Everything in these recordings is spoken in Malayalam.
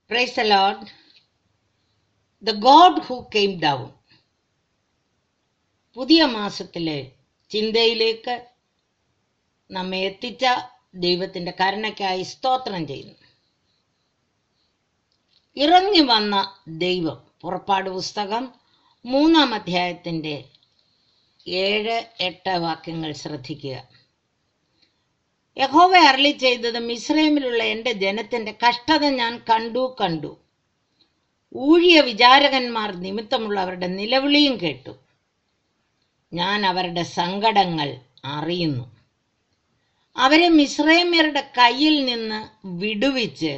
Praise the Lord. The God who came down. പുതിയ മാസത്തിലെ ചിന്തയിലേക്ക് നമ്മെ എത്തിച്ച ദൈവത്തിന്റെ കരുണയ്ക്കായി സ്തോത്രം ചെയ്യുന്നു ഇറങ്ങി വന്ന ദൈവം പുറപ്പാട് പുസ്തകം മൂന്നാം അധ്യായത്തിന്റെ ഏഴ് എട്ട് വാക്യങ്ങൾ ശ്രദ്ധിക്കുക യഹോവ അരളി ചെയ്തത് മിസ്രൈമിലുള്ള എൻ്റെ ജനത്തിന്റെ കഷ്ടത ഞാൻ കണ്ടു കണ്ടു ഊഴിയ വിചാരകന്മാർ നിമിത്തമുള്ള അവരുടെ നിലവിളിയും കേട്ടു ഞാൻ അവരുടെ സങ്കടങ്ങൾ അറിയുന്നു അവരെ മിസ്രൈമ്യരുടെ കയ്യിൽ നിന്ന് വിടുവിച്ച്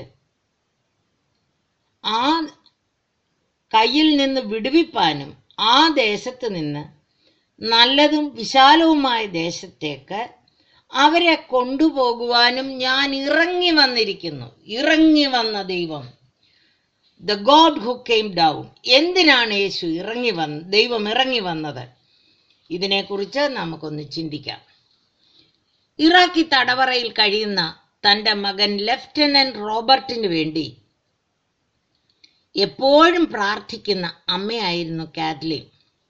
ആ കയ്യിൽ നിന്ന് വിടുവിപ്പാനും ആ ദേശത്ത് നിന്ന് നല്ലതും വിശാലവുമായ ദേശത്തേക്ക് അവരെ കൊണ്ടുപോകുവാനും ഞാൻ ഇറങ്ങി വന്നിരിക്കുന്നു ഇറങ്ങി വന്ന ദൈവം the God who came down എന്തിനാണ് യേശു ഇറങ്ങി വന്ന് ദൈവം ഇറങ്ങി വന്നത് ഇതിനെക്കുറിച്ച് നമുക്കൊന്ന് ചിന്തിക്കാം ഇറാഖി തടവറയിൽ കഴിയുന്ന തന്റെ മകൻ ലെഫ്റ്റനന്റ് റോബർട്ടിന് വേണ്ടി എപ്പോഴും പ്രാർത്ഥിക്കുന്ന അമ്മയായിരുന്നു കാത്ലിൻ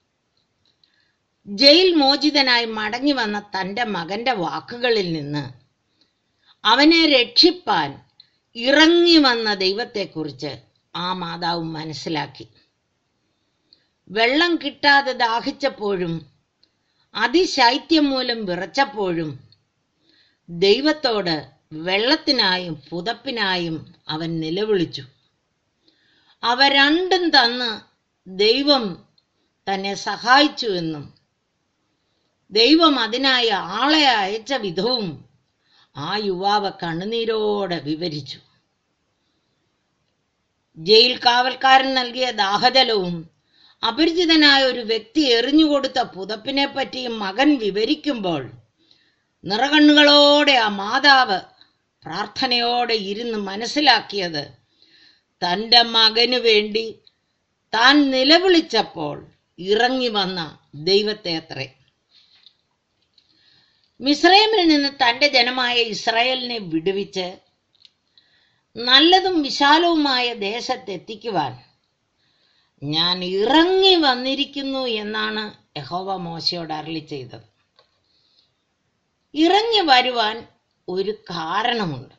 ജയിൽ മോചിതനായി മടങ്ങി വന്ന തന്റെ മകന്റെ വാക്കുകളിൽ നിന്ന് അവനെ രക്ഷിപ്പാൻ ഇറങ്ങി വന്ന ദൈവത്തെക്കുറിച്ച് ആ മാതാവ് മനസ്സിലാക്കി വെള്ളം കിട്ടാതെ ദാഹിച്ചപ്പോഴും അതിശൈത്യം മൂലം വിറച്ചപ്പോഴും ദൈവത്തോട് വെള്ളത്തിനായും പുതപ്പിനായും അവൻ നിലവിളിച്ചു അവ രണ്ടും തന്ന് ദൈവം തന്നെ സഹായിച്ചുവെന്നും ദൈവം അതിനായി ആളെ അയച്ച വിധവും ആ യുവാവ് കണ്ണുനീരോടെ വിവരിച്ചു ജയിൽ കാവൽക്കാരൻ നൽകിയ ദാഹജലവും അപരിചിതനായ ഒരു വ്യക്തി എറിഞ്ഞുകൊടുത്ത പുതപ്പിനെ പറ്റിയും മകൻ വിവരിക്കുമ്പോൾ നിറകണ്ണുകളോടെ ആ മാതാവ് പ്രാർത്ഥനയോടെ ഇരുന്ന് മനസ്സിലാക്കിയത് തൻ്റെ മകനു വേണ്ടി താൻ നിലവിളിച്ചപ്പോൾ ഇറങ്ങി വന്ന ദൈവത്തെ അത്രേ മിസ്രൈമിൽ നിന്ന് തന്റെ ജനമായ ഇസ്രായേലിനെ വിടുവിച്ച് നല്ലതും വിശാലവുമായ ദേശത്തെത്തിക്കുവാൻ ഞാൻ ഇറങ്ങി വന്നിരിക്കുന്നു എന്നാണ് യഹോവ മോശയോട് അരളി ചെയ്തത് ഇറങ്ങി വരുവാൻ ഒരു കാരണമുണ്ട്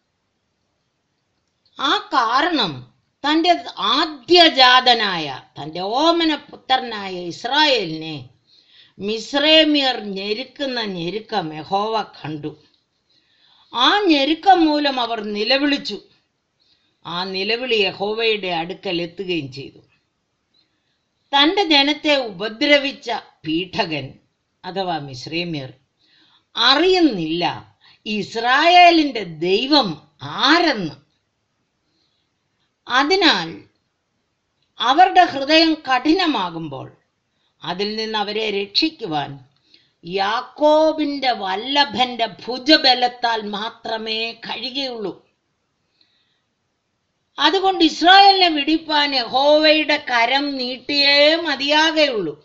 ആ കാരണം തൻ്റെ ആദ്യജാതനായ തൻ്റെ ഓമന പുത്രനായ ഇസ്രായേലിനെ മിസ്രേമിയർ ഞെരുക്കുന്ന ഞെരുക്കം യഹോവ കണ്ടു ആ ഞെരുക്കം മൂലം അവർ നിലവിളിച്ചു ആ നിലവിളി യഹോവയുടെ അടുക്കൽ എത്തുകയും ചെയ്തു തന്റെ ജനത്തെ ഉപദ്രവിച്ച പീഠകൻ അഥവാ മിശ്രേമ്യർ അറിയുന്നില്ല ഇസ്രായേലിന്റെ ദൈവം ആരെന്ന് അതിനാൽ അവരുടെ ഹൃദയം കഠിനമാകുമ്പോൾ അതിൽ നിന്ന് അവരെ രക്ഷിക്കുവാൻ യാക്കോബിന്റെ വല്ലഭന്റെ ഭുജബലത്താൽ മാത്രമേ കഴിയുകയുള്ളൂ അതുകൊണ്ട് ഇസ്രായേലിനെ വിടിപ്പാൻ യഹോവയുടെ കരം നീട്ടിയേ മതിയാകെയുള്ളൂ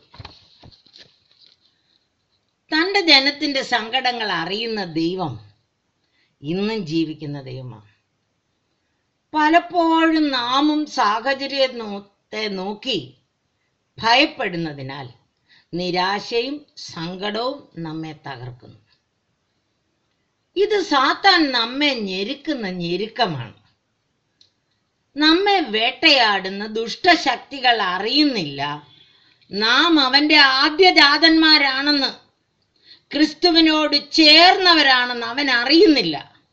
തന്റെ ജനത്തിന്റെ സങ്കടങ്ങൾ അറിയുന്ന ദൈവം ഇന്നും ജീവിക്കുന്ന ദൈവമാണ് പലപ്പോഴും നാമും സാഹചര്യത്തെ നോക്കി ഭയപ്പെടുന്നതിനാൽ നിരാശയും സങ്കടവും നമ്മെ തകർക്കുന്നു ഇത് സാത്താൻ നമ്മെ ഞെരുക്കുന്ന ഞെരുക്കമാണ് നമ്മെ വേട്ടയാടുന്ന ദുഷ്ടശക്തികൾ അറിയുന്നില്ല നാം അവന്റെ ആദ്യജാതന്മാരാണെന്ന് ക്രിസ്തുവിനോട് ചേർന്നവരാണെന്ന് അവൻ അറിയുന്നില്ല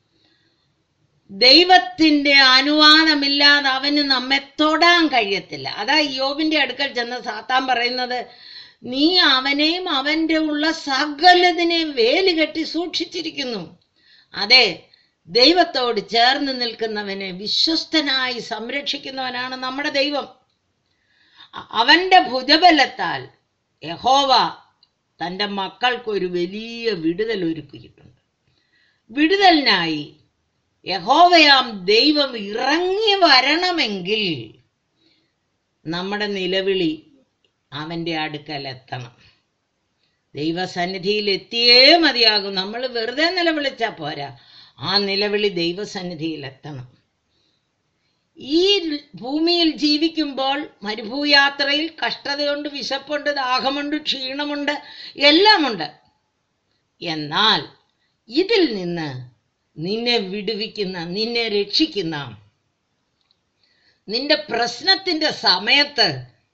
ദൈവത്തിന്റെ അനുവാദമില്ലാതെ അവന് നമ്മെ തൊടാൻ കഴിയത്തില്ല അതാ യോബിന്റെ അടുക്കൽ ചെന്ന് സാത്താൻ പറയുന്നത് നീ അവനെയും അവന്റെ ഉള്ള സകലതിനെയും വേലി കെട്ടി സൂക്ഷിച്ചിരിക്കുന്നു അതെ ദൈവത്തോട് ചേർന്ന് നിൽക്കുന്നവനെ വിശ്വസ്തനായി സംരക്ഷിക്കുന്നവനാണ് നമ്മുടെ ദൈവം അവന്റെ ഭുജബലത്താൽ യഹോവ തൻ്റെ മക്കൾക്ക് ഒരു വലിയ വിടുതൽ ഒരുക്കിയിട്ടുണ്ട് വിടുതലിനായി യഹോവയാം ദൈവം ഇറങ്ങി വരണമെങ്കിൽ നമ്മുടെ നിലവിളി അവൻ്റെ അടുക്കൽ എത്തണം ദൈവസന്നിധിയിൽ എത്തിയേ മതിയാകും നമ്മൾ വെറുതെ നിലവിളിച്ചാൽ പോരാ ആ നിലവിളി ദൈവസന്നിധിയിൽ എത്തണം ഈ ഭൂമിയിൽ ജീവിക്കുമ്പോൾ മരുഭൂയാത്രയിൽ കഷ്ടതയുണ്ട് വിശപ്പുണ്ട് ദാഹമുണ്ട് ക്ഷീണമുണ്ട് എല്ലാമുണ്ട് എന്നാൽ ഇതിൽ നിന്ന് നിന്നെ വിടുവിക്കുന്ന നിന്നെ രക്ഷിക്കുന്ന നിന്റെ പ്രശ്നത്തിന്റെ സമയത്ത്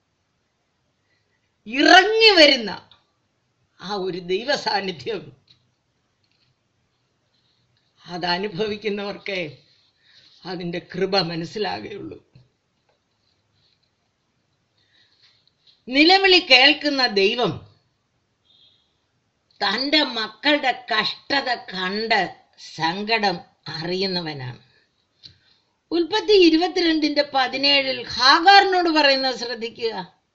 ഇറങ്ങി വരുന്ന ആ ഒരു ദൈവ സാന്നിധ്യം അതനുഭവിക്കുന്നവർക്കേ അതിൻ്റെ കൃപ മനസ്സിലാകുകയുള്ളൂ നിലവിളി കേൾക്കുന്ന ദൈവം തൻ്റെ മക്കളുടെ കഷ്ടത കണ്ട് സങ്കടം അറിയുന്നവനാണ് ഉൽപ്പത്തി ഇരുപത്തിരണ്ടിന്റെ പതിനേഴിൽ ഹാഗാറിനോട് പറയുന്നത് ശ്രദ്ധിക്കുക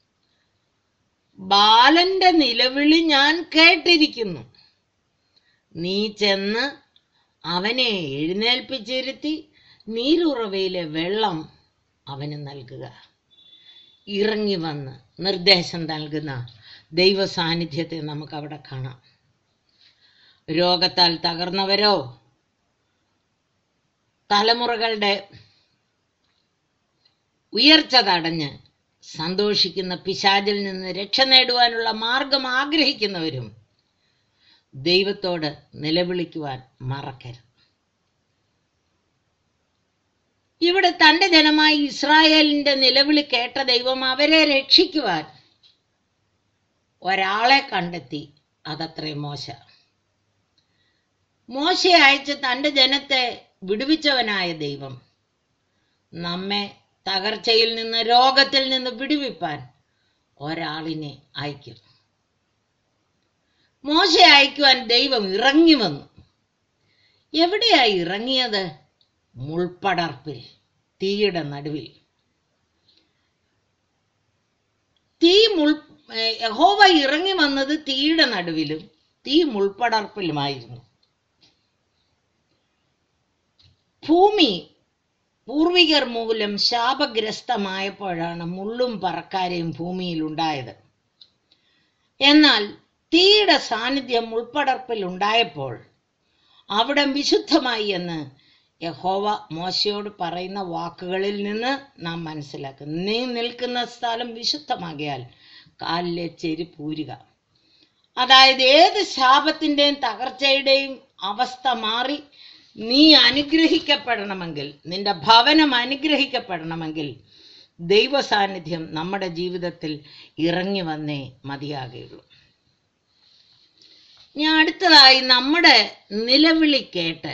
ബാലന്റെ നിലവിളി ഞാൻ കേട്ടിരിക്കുന്നു നീ ചെന്ന് അവനെ എഴുന്നേൽപ്പിച്ചിരുത്തി നീരുറവയിലെ വെള്ളം അവന് നൽകുക ഇറങ്ങി വന്ന് നിർദ്ദേശം നൽകുന്ന ദൈവ സാന്നിധ്യത്തെ നമുക്ക് അവിടെ കാണാം രോഗത്താൽ തകർന്നവരോ തലമുറകളുടെ ഉയർച്ച തടഞ്ഞ് സന്തോഷിക്കുന്ന പിശാചിൽ നിന്ന് രക്ഷ നേടുവാനുള്ള മാർഗം ആഗ്രഹിക്കുന്നവരും ദൈവത്തോട് നിലവിളിക്കുവാൻ മറക്കരുത് ഇവിടെ തന്റെ ജനമായി ഇസ്രായേലിന്റെ നിലവിളി കേട്ട ദൈവം അവരെ രക്ഷിക്കുവാൻ ഒരാളെ കണ്ടെത്തി അതത്രേ മോശ മോശയെ അയച്ച് തന്റെ ജനത്തെ വിടുവിച്ചവനായ ദൈവം നമ്മെ തകർച്ചയിൽ നിന്ന് രോഗത്തിൽ നിന്ന് വിടുവിപ്പാൻ ഒരാളിനെ അയക്കും മോശയെ അയക്കുവാൻ ദൈവം ഇറങ്ങി വന്നു എവിടെയായി ഇറങ്ങിയത് മുൾപ്പടർപ്പിൽ തീയുടെ നടുവിൽ തീ മുൾ ഏ, യഹോവ ഇറങ്ങി വന്നത് തീയുടെ നടുവിലും തീ മുൾപ്പടർപ്പിലുമായിരുന്നു ഭൂമി പൂർവികർ മൂലം ശാപഗ്രസ്തമായപ്പോഴാണ് മുള്ളും പറക്കാരെയും ഭൂമിയിൽ ഉണ്ടായത് എന്നാൽ തീയുടെ സാന്നിധ്യം ഉൾപ്പടർപ്പിൽ ഉണ്ടായപ്പോൾ അവിടം വിശുദ്ധമായി എന്ന് യഹോവ മോശയോട് പറയുന്ന വാക്കുകളിൽ നിന്ന് നാം മനസ്സിലാക്കുന്നു നീ നിൽക്കുന്ന സ്ഥലം വിശുദ്ധമാകിയാൽ കാലിലെ ചെരുപ്പൂരുക അതായത് ഏത് ശാപത്തിൻ്റെയും തകർച്ചയുടെയും അവസ്ഥ മാറി നീ അനുഗ്രഹിക്കപ്പെടണമെങ്കിൽ നിന്റെ ഭവനം അനുഗ്രഹിക്കപ്പെടണമെങ്കിൽ ദൈവ സാന്നിധ്യം നമ്മുടെ ജീവിതത്തിൽ ഇറങ്ങി വന്നേ മതിയാകുകയുള്ളൂ ഞാൻ അടുത്തതായി നമ്മുടെ നിലവിളി കേട്ട്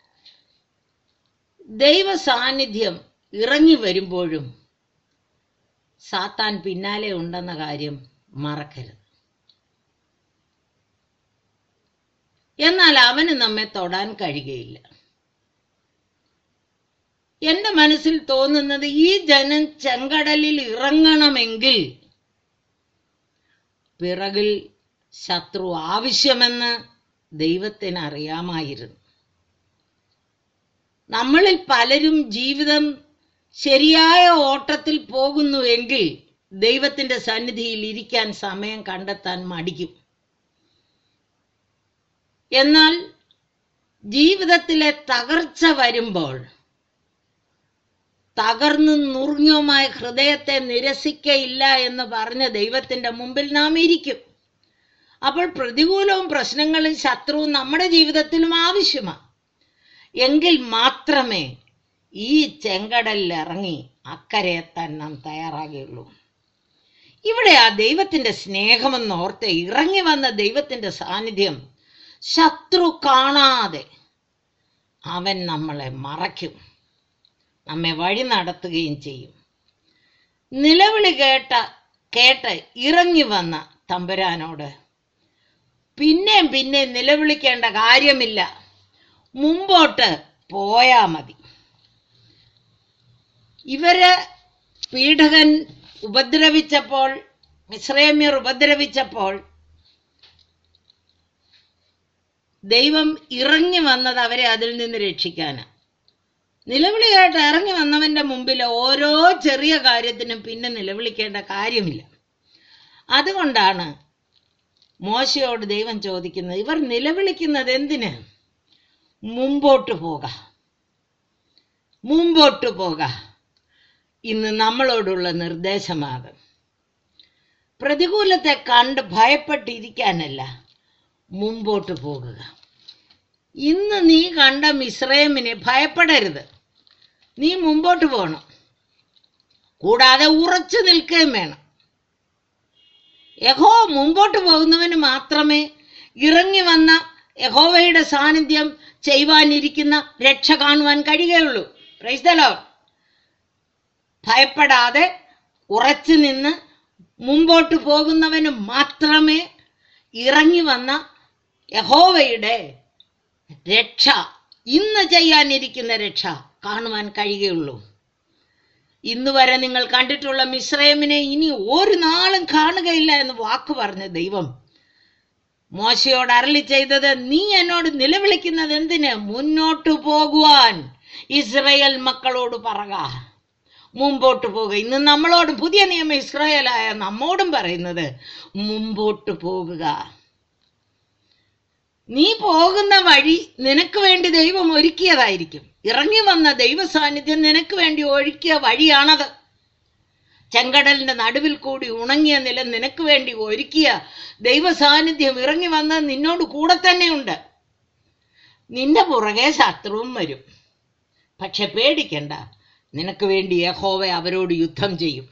ദൈവ സാന്നിധ്യം ഇറങ്ങി വരുമ്പോഴും സാത്താൻ പിന്നാലെ ഉണ്ടെന്ന കാര്യം മറക്കരുത് എന്നാൽ അവന് നമ്മെ തൊടാൻ കഴിയുകയില്ല എന്റെ മനസ്സിൽ തോന്നുന്നത് ഈ ജനം ചെങ്കടലിൽ ഇറങ്ങണമെങ്കിൽ പിറകിൽ ശത്രു ആവശ്യമെന്ന് ദൈവത്തിന് അറിയാമായിരുന്നു നമ്മളിൽ പലരും ജീവിതം ശരിയായ ഓട്ടത്തിൽ പോകുന്നുവെങ്കിൽ ദൈവത്തിന്റെ സന്നിധിയിൽ ഇരിക്കാൻ സമയം കണ്ടെത്താൻ മടിക്കും എന്നാൽ ജീവിതത്തിലെ തകർച്ച വരുമ്പോൾ തകർന്നു നുറുങ്ങിയുമായ ഹൃദയത്തെ നിരസിക്കയില്ല എന്ന് പറഞ്ഞ ദൈവത്തിന്റെ മുമ്പിൽ നാം ഇരിക്കും അപ്പോൾ പ്രതികൂലവും പ്രശ്നങ്ങളും ശത്രുവും നമ്മുടെ ജീവിതത്തിലും ആവശ്യമാണ് എങ്കിൽ മാത്രമേ ഈ ചെങ്കടലിൽ ഇറങ്ങി അക്കരെ എത്താൻ നാം തയ്യാറാകുകയുള്ളൂ ഇവിടെ ആ ദൈവത്തിന്റെ സ്നേഹമെന്ന് ഓർത്ത് ഇറങ്ങി വന്ന ദൈവത്തിന്റെ സാന്നിധ്യം ശത്രു കാണാതെ അവൻ നമ്മളെ മറയ്ക്കും നമ്മെ വഴി നടത്തുകയും ചെയ്യും നിലവിളി കേട്ട കേട്ട് ഇറങ്ങി വന്ന തമ്പുരാനോട് പിന്നെയും പിന്നെ നിലവിളിക്കേണ്ട കാര്യമില്ല മുമ്പോട്ട് പോയാ മതി ഇവര് പീഡകൻ ഉപദ്രവിച്ചപ്പോൾ മിശ്രേമ്യർ ഉപദ്രവിച്ചപ്പോൾ ദൈവം ഇറങ്ങി വന്നത് അവരെ അതിൽ നിന്ന് രക്ഷിക്കാനാണ് നിലവിളിയായിട്ട് ഇറങ്ങി വന്നവന്റെ മുമ്പിൽ ഓരോ ചെറിയ കാര്യത്തിനും പിന്നെ നിലവിളിക്കേണ്ട കാര്യമില്ല അതുകൊണ്ടാണ് മോശയോട് ദൈവം ചോദിക്കുന്നത് ഇവർ നിലവിളിക്കുന്നത് എന്തിന് മുമ്പോട്ട് പോക മുമ്പോട്ട് പോക ഇന്ന് നമ്മളോടുള്ള നിർദ്ദേശമാകും പ്രതികൂലത്തെ കണ്ട് ഭയപ്പെട്ടിരിക്കാനല്ല മുമ്പോട്ട് പോകുക ഇന്ന് നീ കണ്ട മിശ്രയമിനെ ഭയപ്പെടരുത് നീ മുമ്പോട്ട് പോകണം കൂടാതെ ഉറച്ചു നിൽക്കുകയും വേണം യഹോ മുമ്പോട്ട് പോകുന്നവന് മാത്രമേ ഇറങ്ങി വന്ന യഹോവയുടെ സാന്നിധ്യം ചെയ്യുവാനിരിക്കുന്ന രക്ഷ കാണുവാൻ കഴിയുകയുള്ളൂ പ്രൈസ് ദ ലോർഡ് ഭയപ്പെടാതെ ഉറച്ചു നിന്ന് മുമ്പോട്ട് പോകുന്നവന് മാത്രമേ ഇറങ്ങി വന്ന യഹോവയുടെ രക്ഷ ഇന്ന് ചെയ്യാനിരിക്കുന്ന രക്ഷ കാണുവാൻ കഴിയുകയുള്ളൂ ഇന്ന് വരെ നിങ്ങൾ കണ്ടിട്ടുള്ള മിശ്രയമിനെ ഇനി ഒരു നാളും കാണുകയില്ല എന്ന് വാക്ക് പറഞ്ഞ ദൈവം മോശയോട് അരളി ചെയ്തത് നീ എന്നോട് നിലവിളിക്കുന്നത് എന്തിന് മുന്നോട്ടു പോകുവാൻ ഇസ്രയേൽ മക്കളോട് പറക മുമ്പോട്ട് പോകുക ഇന്ന് നമ്മളോട് പുതിയ നിയമം ഇസ്രായേലായ നമ്മോടും പറയുന്നത് മുമ്പോട്ട് പോകുക നീ പോകുന്ന വഴി നിനക്ക് വേണ്ടി ദൈവം ഒരുക്കിയതായിരിക്കും ഇറങ്ങി വന്ന ദൈവ സാന്നിധ്യം നിനക്ക് വേണ്ടി ഒരുക്കിയ വഴിയാണത് ചെങ്കടലിന്റെ നടുവിൽ കൂടി ഉണങ്ങിയ നിലം നിനക്ക് വേണ്ടി ഒരുക്കിയ ദൈവ സാന്നിധ്യം ഇറങ്ങി വന്ന് നിന്നോട് കൂടെ തന്നെയുണ്ട് നിന്റെ പുറകെ ശത്രുവും വരും പക്ഷെ പേടിക്കണ്ട നിനക്ക് വേണ്ടി യഹോവ അവരോട് യുദ്ധം ചെയ്യും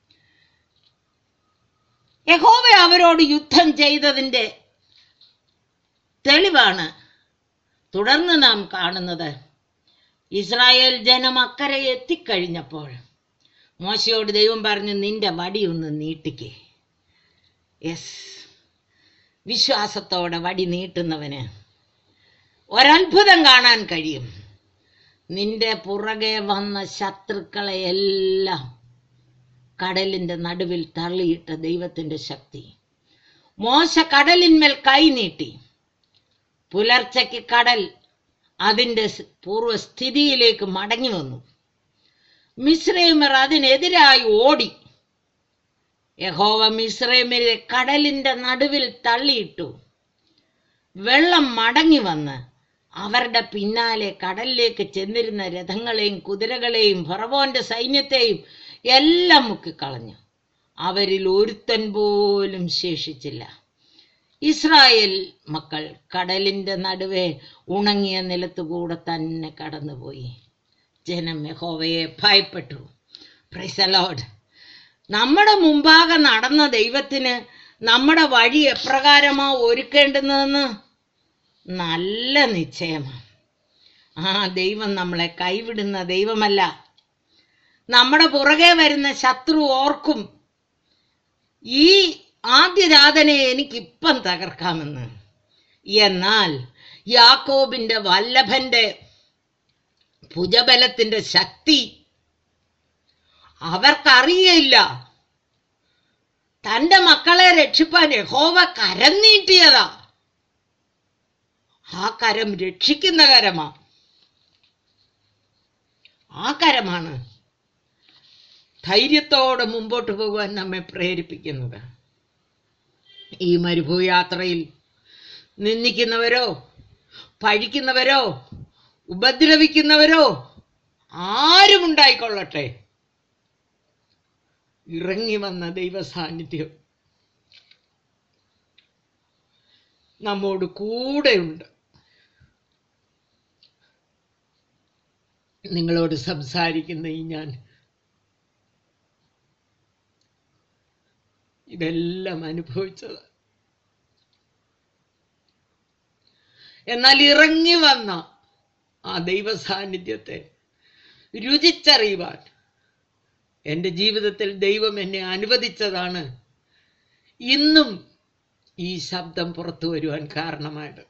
യഹോവ അവരോട് യുദ്ധം ചെയ്തതിന്റെ തെളിവാണ് തുടർന്ന് നാം കാണുന്നത് ഇസ്രായേൽ ജനം അക്കരെ എത്തിക്കഴിഞ്ഞപ്പോൾ മോശയോട് ദൈവം പറഞ്ഞു നിന്റെ വടി ഒന്ന് നീട്ടിക്കേ യെസ് വിശ്വാസത്തോടെ വടി നീട്ടുന്നവന് ഒരത്ഭുതം കാണാൻ കഴിയും നിന്റെ പുറകെ വന്ന ശത്രുക്കളെ എല്ലാം കടലിന്റെ നടുവിൽ തള്ളിയിട്ട ദൈവത്തിന്റെ ശക്തി മോശ കടലിന്മേൽ കൈ നീട്ടി പുലർച്ചയ്ക്ക് കടൽ അതിന്റെ സ് പൂർവ്വസ്ഥിതിയിലേക്ക് മടങ്ങി വന്നു മിശ്രൈമർ അതിനെതിരായി ഓടി യഹോവ മിശ്രൈമരെ കടലിന്റെ നടുവിൽ തള്ളിയിട്ടു വെള്ളം മടങ്ങി വന്ന് അവരുടെ പിന്നാലെ കടലിലേക്ക് ചെന്നിരുന്ന രഥങ്ങളെയും കുതിരകളെയും ഫറവോന്റെ സൈന്യത്തെയും എല്ലാം മുക്കിക്കളഞ്ഞു അവരിൽ ഒരുത്തൻ പോലും ശേഷിച്ചില്ല ഇസ്രായേൽ മക്കൾ കടലിന്റെ നടുവെ ഉണങ്ങിയ നിലത്തുകൂടെ തന്നെ കടന്നുപോയി ജനം യഹോവയെ ഭയപ്പെട്ടു പ്രൈസലോഡ് നമ്മുടെ മുമ്പാകെ നടന്ന ദൈവത്തിന് നമ്മുടെ വഴി എപ്രകാരമാ ഒരുക്കേണ്ടുന്നതെന്ന് നല്ല നിശ്ചയമാണ് ആ ദൈവം നമ്മളെ കൈവിടുന്ന ദൈവമല്ല നമ്മുടെ പുറകെ വരുന്ന ശത്രു ഓർക്കും ഈ ആദ്യജാതനെ എനിക്കിപ്പം തകർക്കാമെന്ന് എന്നാൽ യാക്കോബിന്റെ വല്ലഭന്റെ ഭുജബലത്തിന്റെ ശക്തി അവർക്കറിയില്ല തന്റെ മക്കളെ രക്ഷിപ്പാൻ യഹോവ കരം നീട്ടിയതാ ആ കരം രക്ഷിക്കുന്ന കരമാ ആ കരമാണ് ധൈര്യത്തോടെ മുമ്പോട്ട് പോകുവാൻ നമ്മെ പ്രേരിപ്പിക്കുന്നത് ഈ മരുഭൂയാത്രയിൽ നിന്ദിക്കുന്നവരോ പഴിക്കുന്നവരോ ഉപദ്രവിക്കുന്നവരോ ആരും ഉണ്ടായിക്കൊള്ളട്ടെ ഇറങ്ങി വന്ന ദൈവ സാന്നിധ്യം നമ്മോട് കൂടെയുണ്ട് നിങ്ങളോട് സംസാരിക്കുന്ന ഈ ഞാൻ ഇതെല്ലാം അനുഭവിച്ചത് എന്നാൽ ഇറങ്ങി വന്ന ആ ദൈവ സാന്നിധ്യത്തെ രുചിച്ചറിയുവാൻ എൻ്റെ ജീവിതത്തിൽ ദൈവം എന്നെ അനുവദിച്ചതാണ് ഇന്നും ഈ ശബ്ദം പുറത്തു വരുവാൻ കാരണമായത്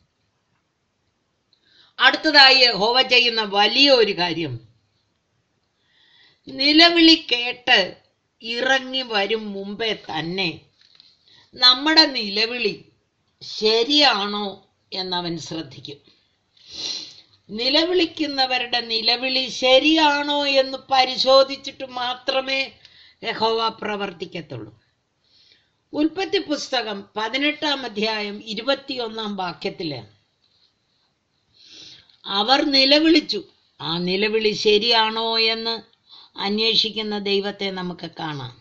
അടുത്തതായി ഹോവ ചെയ്യുന്ന വലിയ ഒരു കാര്യം നിലവിളി കേട്ട് ഇറങ്ങി വരും മുമ്പേ തന്നെ നമ്മുടെ നിലവിളി ശരിയാണോ എന്നവൻ ശ്രദ്ധിക്കും നിലവിളിക്കുന്നവരുടെ നിലവിളി ശരിയാണോ എന്ന് പരിശോധിച്ചിട്ട് മാത്രമേ യഹോവ പ്രവർത്തിക്കത്തുള്ളൂ ഉൽപ്പത്തി പുസ്തകം പതിനെട്ടാം അധ്യായം ഇരുപത്തിയൊന്നാം വാക്യത്തില് അവർ നിലവിളിച്ചു ആ നിലവിളി ശരിയാണോ എന്ന് അന്വേഷിക്കുന്ന ദൈവത്തെ നമുക്ക് കാണാം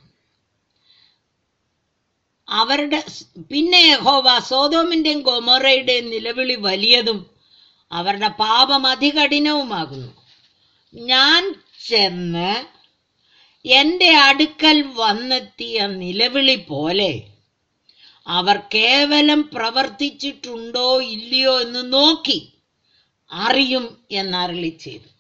അവരുടെ സ് പിന്നെ യഹോവ സോതോമിന്റെയും ഗൊമോറയുടെയും നിലവിളി വലിയതും അവരുടെ പാപം അതികഠിനവുമാകുന്നു ഞാൻ ചെന്ന് എൻ്റെ അടുക്കൽ വന്നെത്തിയ നിലവിളി പോലെ അവർ കേവലം പ്രവർത്തിച്ചിട്ടുണ്ടോ ഇല്ലയോ എന്ന് നോക്കി അറിയും എന്നരളി ചെയ്തു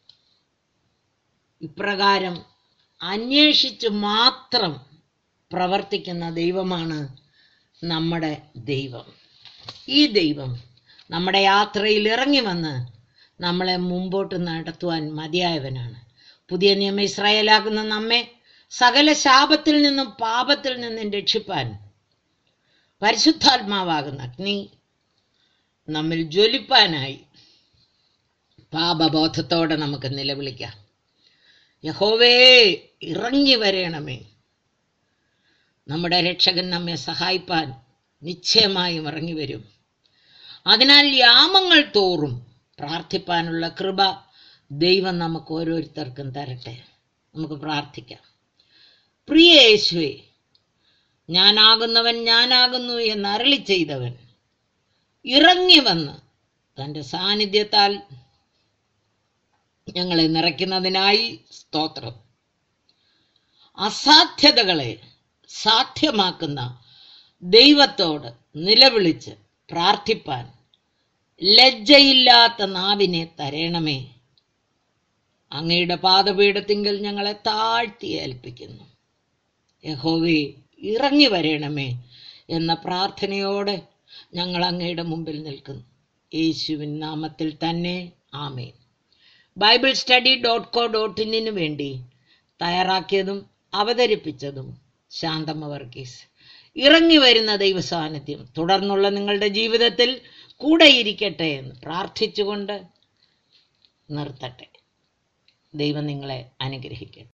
ഇപ്രകാരം അന്വേഷിച്ച് മാത്രം പ്രവർത്തിക്കുന്ന ദൈവമാണ് നമ്മുടെ ദൈവം ഈ ദൈവം നമ്മുടെ യാത്രയിൽ ഇറങ്ങി വന്ന് നമ്മളെ മുമ്പോട്ട് നടത്തുവാൻ മതിയായവനാണ് പുതിയ നിയമ ഇസ്രായേലാകുന്ന നമ്മെ സകല ശാപത്തിൽ നിന്നും പാപത്തിൽ നിന്നും രക്ഷിപ്പാൻ പരിശുദ്ധാത്മാവാകുന്ന അഗ്നി നമ്മിൽ ജ്വലിപ്പാനായി പാപബോധത്തോടെ നമുക്ക് നിലവിളിക്കാം യഹോവേ ഇറങ്ങി വരേണമേ നമ്മുടെ രക്ഷകൻ നമ്മെ സഹായിപ്പാൻ നിശ്ചയമായും ഇറങ്ങി വരും അതിനാൽ യാമങ്ങൾ തോറും പ്രാർത്ഥിപ്പാനുള്ള കൃപ ദൈവം നമുക്ക് ഓരോരുത്തർക്കും തരട്ടെ നമുക്ക് പ്രാർത്ഥിക്കാം പ്രിയ യേശുവേ ഞാനാകുന്നവൻ ഞാനാകുന്നു എന്ന് അരളി ചെയ്തവൻ ഇറങ്ങി വന്ന് തൻ്റെ സാന്നിധ്യത്താൽ ഞങ്ങളെ നിറയ്ക്കുന്നതിനായി സ്തോത്രം അസാധ്യതകളെ സാധ്യമാക്കുന്ന ദൈവത്തോട് നിലവിളിച്ച് പ്രാർത്ഥിപ്പാൻ ലജ്ജയില്ലാത്ത നാവിനെ തരേണമേ അങ്ങയുടെ പാദപീഠത്തിങ്കൽ ഞങ്ങളെ താഴ്ത്തി ഏൽപ്പിക്കുന്നു യഹോവേ ഇറങ്ങി വരേണമേ എന്ന പ്രാർത്ഥനയോടെ ഞങ്ങൾ അങ്ങയുടെ മുമ്പിൽ നിൽക്കുന്നു യേശുവിൻ നാമത്തിൽ തന്നെ ആമേൻ Bible study dot co dot ഇന്നിനു വേണ്ടി തയ്യാറാക്കിയതും അവതരിപ്പിച്ചതും ശാന്തമ്മ വർഗീസ് ഇറങ്ങി വരുന്ന ദൈവസാന്നിധ്യം തുടർന്നുള്ള നിങ്ങളുടെ ജീവിതത്തിൽ കൂടെ ഇരിക്കട്ടെ എന്ന് പ്രാർത്ഥിച്ചുകൊണ്ട് നിർത്തട്ടെ ദൈവം നിങ്ങളെ അനുഗ്രഹിക്കട്ടെ